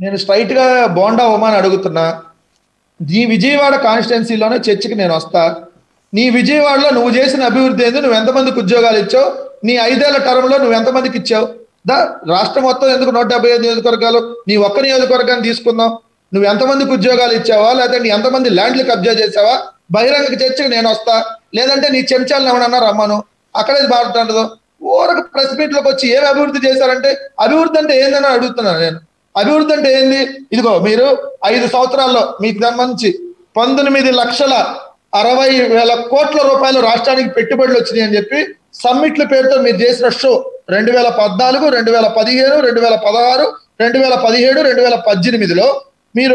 నేను స్ట్రైట్ గా బోండా ఉమాని అడుగుతున్నా నీ విజయవాడ కాన్స్టిట్యున్సీలోనే చర్చికి నేను వస్తా నీ విజయవాడలో నువ్వు చేసిన అభివృద్ధి ఏంది నువ్వు ఎంతమందికి ఉద్యోగాలు ఇచ్చావు నీ ఐదేళ్ల టర్మ్లో నువ్వు ఎంతమందికి ఇచ్చావు దా రాష్ట్రం మొత్తం ఎందుకు నూట డెబ్బై ఐదు నియోజకవర్గాలు నీ ఒక్క నియోజకవర్గాన్ని తీసుకుందాం నువ్వు ఎంతమందికి ఉద్యోగాలు ఇచ్చావా లేదంటే నీ ఎంతమంది ల్యాండ్లు కబ్జా చేసావా బహిరంగ చర్చకు నేను వస్తా లేదంటే నీ చెంచాలను ఎవడన్నా రమ్మను అక్కడే మాట్లాడదు ఊరకు ప్రెస్ మీట్ లోకి వచ్చి ఏమి అభివృద్ధి చేశారంటే అభివృద్ధి అంటే ఏందని అడుగుతున్నాను నేను అభివృద్ధి అంటే ఏంది ఇదిగో మీరు ఐదు సంవత్సరాల్లో మీకు సంబంధించి పంతొమ్మిది లక్షల అరవై వేల కోట్ల రూపాయలు రాష్ట్రానికి పెట్టుబడులు వచ్చినాయి అని చెప్పి సమ్మిట్ల పేరుతో మీరు చేసిన షో రెండు వేల పద్నాలుగు రెండు వేల పదిహేను రెండు వేల పదహారు రెండు వేల పదిహేడు రెండు వేల పద్దెనిమిదిలో మీరు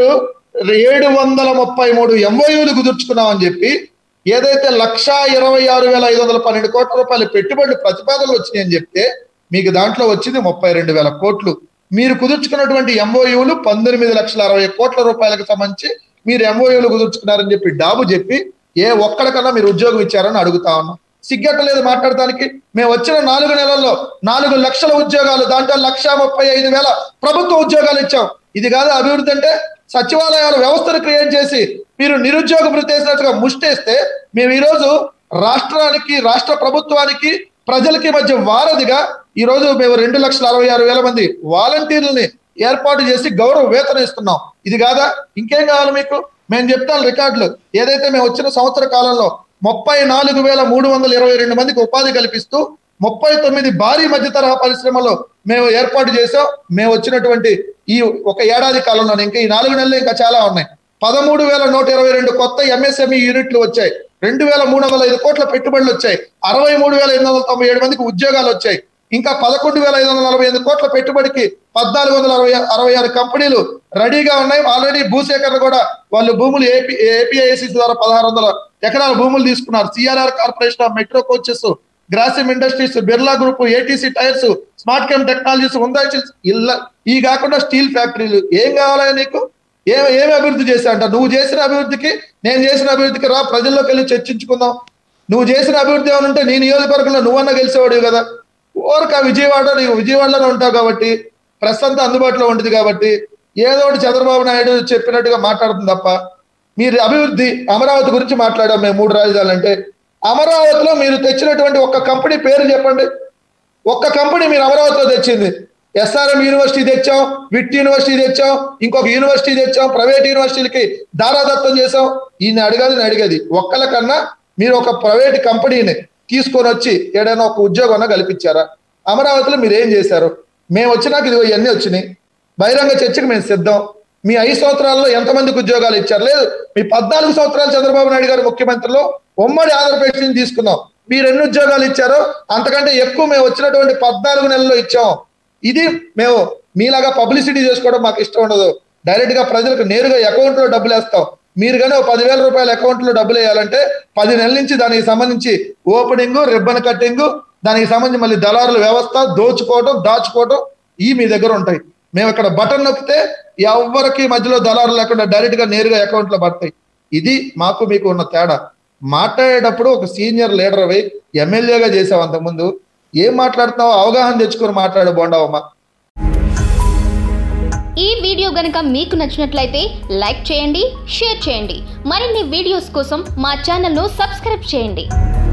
ఏడు వందల ముప్పై మూడు ఎంఓయూలు కుదుర్చుకున్నామని చెప్పి ఏదైతే లక్ష ఇరవై ఆరు వేల ఐదు వందల పన్నెండు కోట్ల రూపాయల పెట్టుబడులు ప్రతిపాదనలు వచ్చినాయని చెప్తే మీకు దాంట్లో వచ్చింది ముప్పై రెండు వేల కోట్లు మీరు కుదుర్చుకున్నటువంటి ఎంఓయూలు పంతొమ్మిది లక్షల అరవై కోట్ల రూపాయలకు సంబంధించి మీరు ఎంఓయూలు కుదుర్చుకున్నారని చెప్పి డాబు చెప్పి ఏ ఒక్కడికన్నా మీరు ఉద్యోగం ఇచ్చారని అడుగుతా ఉన్నాం సిగ్గట్టలేదు మాట్లాడటానికి మేము వచ్చిన నాలుగు నెలల్లో నాలుగు లక్షల ఉద్యోగాలు దాంట్లో లక్ష ముప్పై ఐదు వేల ప్రభుత్వ ఉద్యోగాలు ఇచ్చాం ఇది కాదు అభివృద్ధి అంటే సచివాలయాల వ్యవస్థను క్రియేట్ చేసి మీరు నిరుద్యోగ వృత్తి వేసినట్టుగా ముష్టేస్తే మేము ఈరోజు రాష్ట్రానికి రాష్ట్ర ప్రభుత్వానికి ప్రజలకి మధ్య వారధిగా ఈ రోజు మేము రెండు లక్షల అరవై ఆరు వేల మంది వాలంటీర్లని ఏర్పాటు చేసి గౌరవ వేతనం ఇస్తున్నాం ఇది కాదా ఇంకేం కావాలి మీకు మేము చెప్తాను రికార్డులు ఏదైతే మేము వచ్చిన సంవత్సర కాలంలో ముప్పై నాలుగు వేల మూడు వందల ఇరవై రెండు మందికి ఉపాధి కల్పిస్తూ ముప్పై తొమ్మిది భారీ మధ్య తరహా పరిశ్రమలో మేము ఏర్పాటు చేసాం మేము వచ్చినటువంటి ఈ ఒక ఏడాది కాలంలో ఇంకా ఈ నాలుగు నెలలు ఇంకా చాలా ఉన్నాయి పదమూడు వేల నూట ఇరవై రెండు కొత్త ఎంఎస్ఎంఈ యూనిట్లు వచ్చాయి రెండు వేల మూడు వందల ఐదు కోట్ల పెట్టుబడులు వచ్చాయి అరవై మూడు వేల ఎనిమిది వందల తొంభై ఏడు మందికి ఉద్యోగాలు వచ్చాయి ఇంకా పదకొండు వేల ఐదు వందల నలభై ఎనిమిది కోట్ల పెట్టుబడికి పద్నాలుగు వందల అరవై అరవై ఆరు కంపెనీలు రెడీగా ఉన్నాయి ఆల్రెడీ భూసేకరణ కూడా వాళ్ళు భూములు ఏపీ ఏపీఐసి ద్వారా పదహారు వందల ఎకరాల భూములు తీసుకున్నారు CRR corporation of metro coaches Grasim industries Birla group ATC tyres smart chem technologies ఉందా ఇల్ల ఈ కాకుండా స్టీల్ ఫ్యాక్టరీలు ఏం కావాలా నీకు ఏం ఏమి అభివృద్ధి చేశా అంట నువ్వు చేసిన అభివృద్ధికి నేను చేసిన అభివృద్ధికి రా ప్రజల్లోకి వెళ్ళి చర్చించుకుందాం నువ్వు చేసిన అభివృద్ధి ఏమైనా ఉంటే నీ నియోజకవర్గంలో నువ్వన్నా గెలిచేవాడు కదా ఊరక విజయవాడ నీవు విజయవాడలోనే ఉంటావు కాబట్టి ప్రెస్ అంతా అందుబాటులో ఉంటుంది కాబట్టి ఏదో ఒకటి చంద్రబాబు నాయుడు చెప్పినట్టుగా మాట్లాడుతుంది తప్ప మీరు అభివృద్ధి అమరావతి గురించి మాట్లాడాం మేము మూడు రాజధానులు అంటే అమరావతిలో మీరు తెచ్చినటువంటి ఒక్క కంపెనీ పేరు చెప్పండి ఒక్క కంపెనీ మీరు అమరావతిలో తెచ్చింది ఎస్ఆర్ఎం యూనివర్సిటీ తెచ్చాం విట్ యూనివర్సిటీ తెచ్చాం ఇంకొక యూనివర్సిటీ తెచ్చాం ప్రైవేట్ యూనివర్సిటీలకి దారాదత్తం చేసాం ఈయన అడగదు నేను అడిగేది ఒక్కల కన్నా మీరు ఒక ప్రైవేట్ కంపెనీని తీసుకొని వచ్చి ఏదైనా ఒక ఉద్యోగం కల్పించారా అమరావతిలో మీరు ఏం చేశారు మేము వచ్చినాక ఇదిగో ఇవన్నీ వచ్చినాయి బహిరంగ చర్చకు మేము సిద్ధం మీ ఐదు సంవత్సరాల్లో ఎంతమందికి ఉద్యోగాలు ఇచ్చారు లేదు మీ పద్నాలుగు సంవత్సరాలు చంద్రబాబు నాయుడు గారు ముఖ్యమంత్రిలో ఉమ్మడి ఆంధ్రప్రదేశ్ నుంచి తీసుకున్నాం మీరు ఎన్ని ఉద్యోగాలు ఇచ్చారో అంతకంటే ఎక్కువ మేము వచ్చినటువంటి పద్నాలుగు నెలల్లో ఇచ్చాం ఇది మేము మీలాగా పబ్లిసిటీ చేసుకోవడం మాకు ఇష్టం ఉండదు డైరెక్ట్ గా ప్రజలకు నేరుగా అకౌంట్ లో డబ్బులు వేస్తాం మీరు కానీ పదివేల రూపాయల అకౌంట్ లో డబ్బులు వేయాలంటే పది నెలల నుంచి దానికి సంబంధించి ఓపెనింగ్ రిబ్బన్ కట్టింగ్ దానికి సంబంధించి మళ్ళీ దళారుల వ్యవస్థ దోచుకోవడం దాచుకోవడం ఈ మీ దగ్గర ఉంటాయి మేము ఇక్కడ బటన్ నొక్కితే ఎవరికి మధ్యలో దళారు లేకుండా డైరెక్ట్ గా నేరుగా అకౌంట్ లో పడతాయి ఇది మాకు మీకు ఉన్న తేడా మాట్లాడేటప్పుడు ఒక సీనియర్ లీడర్ అవి ఎమ్మెల్యేగా చేసావు అంతకుముందు ఏం మాట్లాడుతున్నావో అవగాహన తెచ్చుకొని మాట్లాడు బోండావమ్మా ఈ వీడియో గనుక మీకు నచ్చినట్లయితే లైక్ చేయండి షేర్ చేయండి మరిన్ని వీడియోస్ కోసం మా ఛానల్ను సబ్స్క్రైబ్ చేయండి